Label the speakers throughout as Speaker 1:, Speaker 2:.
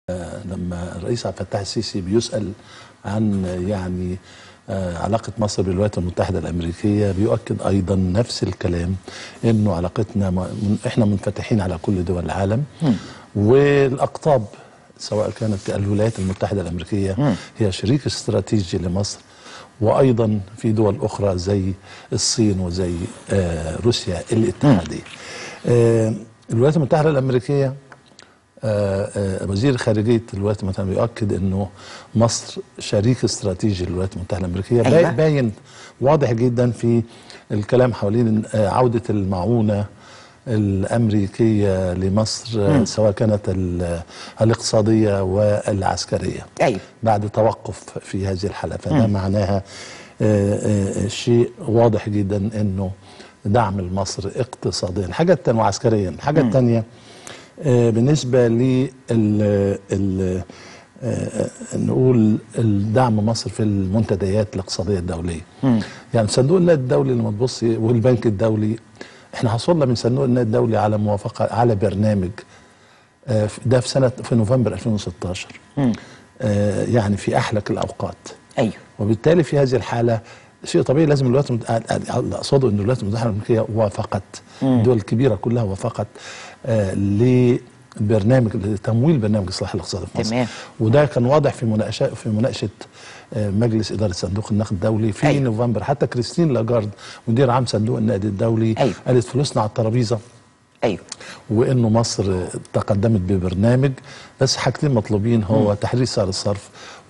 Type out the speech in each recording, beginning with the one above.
Speaker 1: لما الرئيس عبد الفتاح السيسي بيسأل عن يعني آه، علاقة مصر بالولايات المتحدة الأمريكية بيؤكد أيضا نفس الكلام إنه علاقتنا م- من- إحنا منفتحين على كل دول العالم والأقطاب سواء كانت الولايات المتحدة الأمريكية هي شريك استراتيجي لمصر وأيضا في دول أخرى زي الصين وزي آه، روسيا الاتحادية آه، الولايات المتحدة الأمريكية آه، آه، وزير خارجية الولايات المتحدة بيؤكد انه مصر شريك استراتيجي للولايات المتحدة الأمريكية
Speaker 2: أيوة.
Speaker 1: أيوة. باين واضح جدا في الكلام حوالين آه، عودة المعونة الأمريكية لمصر آه، سواء كانت ال- الاقتصادية والعسكرية
Speaker 2: أيوة.
Speaker 1: بعد توقف في هذه الحالة فده معناها آه، آه، شيء واضح جدا انه دعم لمصر اقتصاديا الحاجة التانية وعسكريا الحاجة الثانية بالنسبة لل ال- آه، نقول الدعم مصر في المنتديات الاقتصادية الدولية يعني صندوق النقد الدولي لما تبصي والبنك الدولي احنا حصلنا من صندوق النقد الدولي على موافقة على برنامج آه، ده في سنة في نوفمبر 2016 آه، يعني في أحلك الأوقات
Speaker 2: أيوه
Speaker 1: وبالتالي في هذه الحالة شيء طبيعي لازم الولايات المتحدة اللي أقصده أن الولايات المتحدة الأمريكية وافقت الدول الكبيرة كلها وافقت آه لبرنامج لتمويل برنامج الإصلاح الاقتصادي في مصر
Speaker 2: تمام.
Speaker 1: وده كان واضح في مناقشة في مناقشة آه، مجلس إدارة صندوق النقد الدولي في
Speaker 2: أيوة.
Speaker 1: أيوة. نوفمبر حتى كريستين لاجارد مدير عام صندوق النقد الدولي
Speaker 2: أيوة.
Speaker 1: قالت فلوسنا على الترابيزة
Speaker 2: أيوه
Speaker 1: وانه مصر تقدمت ببرنامج بس حاجتين مطلوبين هو تحرير سعر الصرف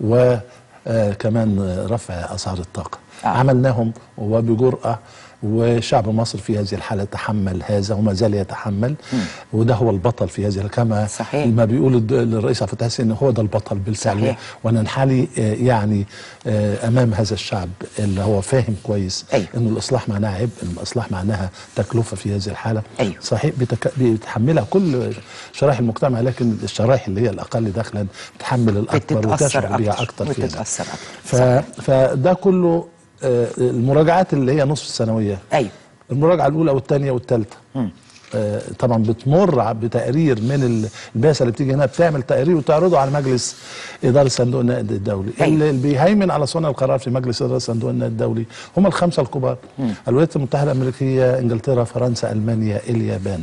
Speaker 1: وكمان رفع اسعار الطاقه
Speaker 2: آه.
Speaker 1: آه. عملناهم وبجرأه وشعب مصر في هذه الحاله تحمل هذا وما زال يتحمل وده هو البطل في هذه كما
Speaker 2: صحيح.
Speaker 1: ما بيقول الد- الرئيس عبد الفتاح السيسي ان هو ده البطل بالفعل
Speaker 2: صحيح.
Speaker 1: وننحني آه، يعني آه، امام هذا الشعب اللي هو فاهم كويس
Speaker 2: أيوه.
Speaker 1: انه الاصلاح معناها عبء الاصلاح معناها تكلفه في هذه الحاله
Speaker 2: أيوه.
Speaker 1: صحيح بتك... بيتحملها كل شرائح المجتمع لكن الشرائح اللي هي الاقل دخلا بتحمل الاكبر
Speaker 2: بتتأثر
Speaker 1: وتشعر بيها
Speaker 2: أكتر
Speaker 1: اكتر فيها
Speaker 2: بتتأثر أكتر
Speaker 1: ف...
Speaker 2: صحيح.
Speaker 1: فده كله آه، المراجعات اللي هي نصف السنويه
Speaker 2: أيوه
Speaker 1: المراجعه الاولى والثانيه والثالثه آه، طبعا بتمر ع- بتقرير من ال- البعثه اللي بتيجي هنا بتعمل تقرير وتعرضه على مجلس اداره صندوق النقد الدولي
Speaker 2: أيوة.
Speaker 1: اللي اللي بيهيمن على صنع القرار في مجلس اداره صندوق النقد الدولي هم الخمسه الكبار الولايات المتحده الامريكيه انجلترا فرنسا المانيا اليابان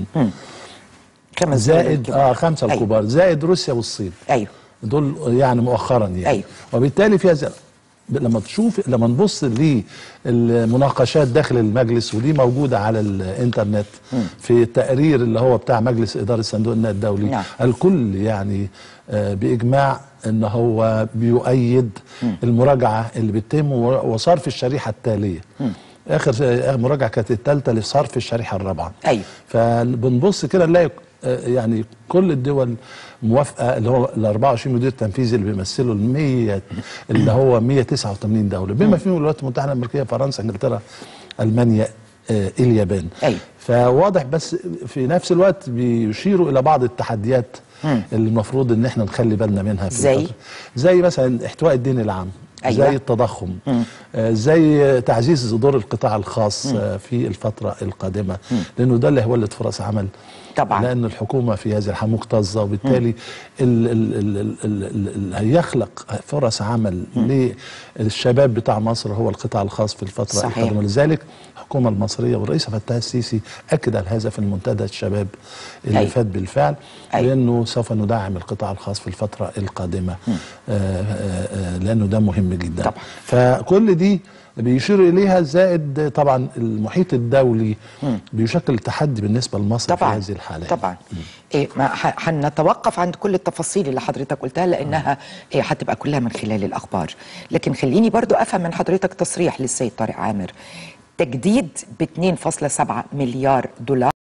Speaker 2: خمس دول
Speaker 1: زائد
Speaker 2: الكبار.
Speaker 1: اه خمسه
Speaker 2: أيوه.
Speaker 1: الكبار زائد روسيا والصين
Speaker 2: أيوه
Speaker 1: دول يعني مؤخرا يعني
Speaker 2: أيوه.
Speaker 1: وبالتالي في هذا لما تشوف لما نبص للمناقشات داخل المجلس ودي موجوده على الانترنت في التقرير اللي هو بتاع مجلس اداره صندوق النقد الدولي
Speaker 2: نعم.
Speaker 1: الكل يعني آه، باجماع ان هو بيؤيد المراجعه اللي بتتم و- وصرف الشريحه التاليه اخر آخر مراجعه كانت الثالثه لصرف الشريحه الرابعه
Speaker 2: أيوه.
Speaker 1: فبنبص كده نلاقي آه، يعني كل الدول موافقه اللي هو ال 24 مدير تنفيذي اللي بيمثلوا ال 100 اللي هو 189 دوله بما فيهم الولايات المتحده الامريكيه فرنسا انجلترا المانيا آه، اليابان
Speaker 2: أيوه.
Speaker 1: فواضح بس في نفس الوقت بيشيروا الى بعض التحديات اللي المفروض ان احنا نخلي بالنا منها في
Speaker 2: زي؟
Speaker 1: الفترة. زي مثلا احتواء الدين العام
Speaker 2: أيوة.
Speaker 1: زي التضخم آه، زي تعزيز دور القطاع الخاص آه، في الفترة القادمة لأنه ده اللي هيولد فرص عمل
Speaker 2: طبعاً.
Speaker 1: لأن الحكومة في هذه الحالة مكتظة وبالتالي ال- ال- ال- ال- ال- ال- هيخلق فرص عمل للشباب بتاع مصر هو القطاع الخاص في الفترة
Speaker 2: صحيح.
Speaker 1: القادمة لذلك الحكومة المصرية والرئيس عبد الفتاح السيسي أكد على هذا في المنتدى الشباب اللي
Speaker 2: أيوة.
Speaker 1: فات بالفعل
Speaker 2: أيوة.
Speaker 1: لأنه سوف ندعم القطاع الخاص في الفترة القادمة آه، آه، آه، لأنه ده مهم جدا
Speaker 2: طبعا.
Speaker 1: فكل دي بيشير إليها زائد طبعا المحيط الدولي بيشكل تحدي بالنسبة لمصر
Speaker 2: طبعا
Speaker 1: في هذه الحالة
Speaker 2: طبعا إيه ما ح- حنتوقف عند كل التفاصيل اللي حضرتك قلتها لانها إيه هتبقى كلها من خلال الاخبار لكن خليني برضو افهم من حضرتك تصريح للسيد طارق عامر تجديد ب 2.7 مليار دولار